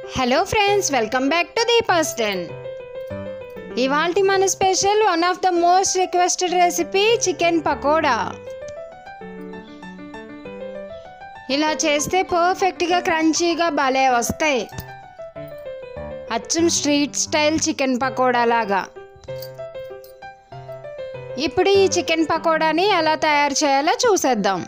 hello friends welcome back to Deepa's ten ఇవాళ మన special one of the most requested recipe chicken pakoda ఇలా చేస్తే పర్ఫెక్ట్గా క్రంచీగా భలే వస్తాయి అచ్చం స్ట్రీట్ స్టైల్ చికెన్ పకోడా లాగా ఇప్పుడు ఈ చికెన్ పకోడాని ఎలా తయారు చేయాలో చూసేద్దాం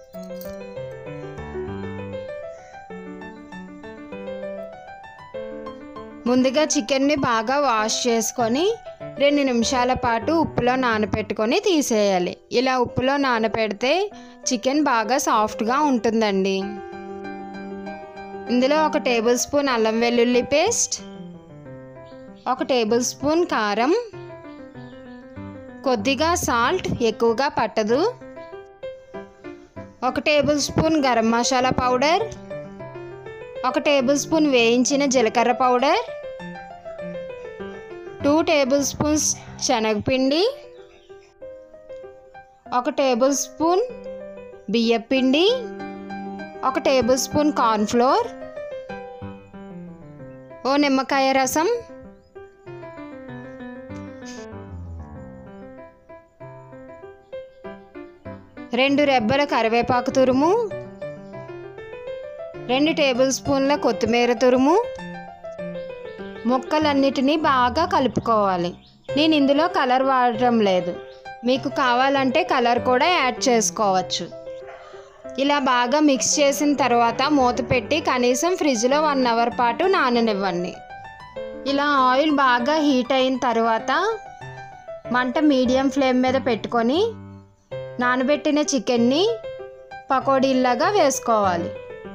ముందుగా చికెన్ని బాగా వాష్ చేసుకొని రెండు నిమిషాల పాటు ఉప్పులో నానపెట్టుకొని తీసేయాలి ఇలా ఉప్పులో నానపెడితే చికెన్ బాగా సాఫ్ట్గా ఉంటుందండి ఇందులో ఒక టేబుల్ స్పూన్ అల్లం వెల్లుల్లి పేస్ట్ ఒక టేబుల్ స్పూన్ కారం కొద్దిగా సాల్ట్ ఎక్కువగా పట్టదు ఒక table spoon garam masala powder ఒక టేబుల్ స్పూన్ వేయించిన జీలకర్ర పౌడర్ టూ టేబుల్ స్పూన్స్ శనగపిండి ఒక టేబుల్ స్పూన్ బియ్యపిండి ఒక టేబుల్ స్పూన్ కార్న్ఫ్లోర్ ఓ నిమ్మకాయ రసం రెండు రెబ్బల కరివేపాకు తురుము రెండు టేబుల్ స్పూన్ల కొత్తిమీర తురుము ముక్కలన్నిటినీ బాగా కలుపుకోవాలి నేను ఇందులో కలర్ వాడటం లేదు మీకు కావాలంటే కలర్ కూడా యాడ్ చేసుకోవచ్చు ఇలా బాగా మిక్స్ చేసిన తర్వాత మూత పెట్టి కనీసం ఫ్రిడ్జ్లో వన్ అవర్ పాటు నాననివ్వండి ఇలా ఆయిల్ బాగా హీట్ అయిన తర్వాత మంట మీడియం ఫ్లేమ్ మీద పెట్టుకొని నానబెట్టిన చికెన్ని పకోడీల్లాగా వేసుకోవాలి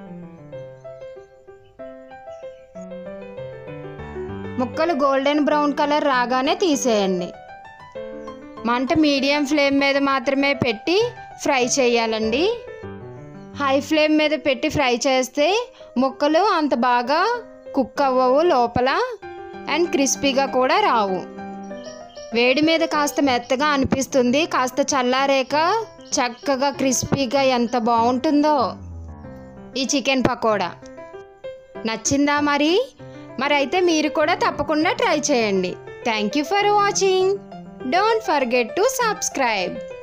ముక్కలు గోల్డెన్ బ్రౌన్ కలర్ రాగానే తీసేయండి మంట మీడియం ఫ్లేమ్ మీద మాత్రమే పెట్టి ఫ్రై చేయాలండి హై ఫ్లేమ్ మీద పెట్టి ఫ్రై చేస్తే ముక్కలు అంత బాగా కుక్ అవ్వవు లోపల అండ్ క్రిస్పీగా కూడా రావు వేడి మీద కాస్త మెత్తగా అనిపిస్తుంది కాస్త చల్లారేక చక్కగా క్రిస్పీగా ఎంత బాగుంటుందో ఈ చికెన్ పకోడా నచ్చిందా మరి మరి అయితే మీరు కూడా తప్పకుండా ట్రై చేయండి thank you for watching don't forget to subscribe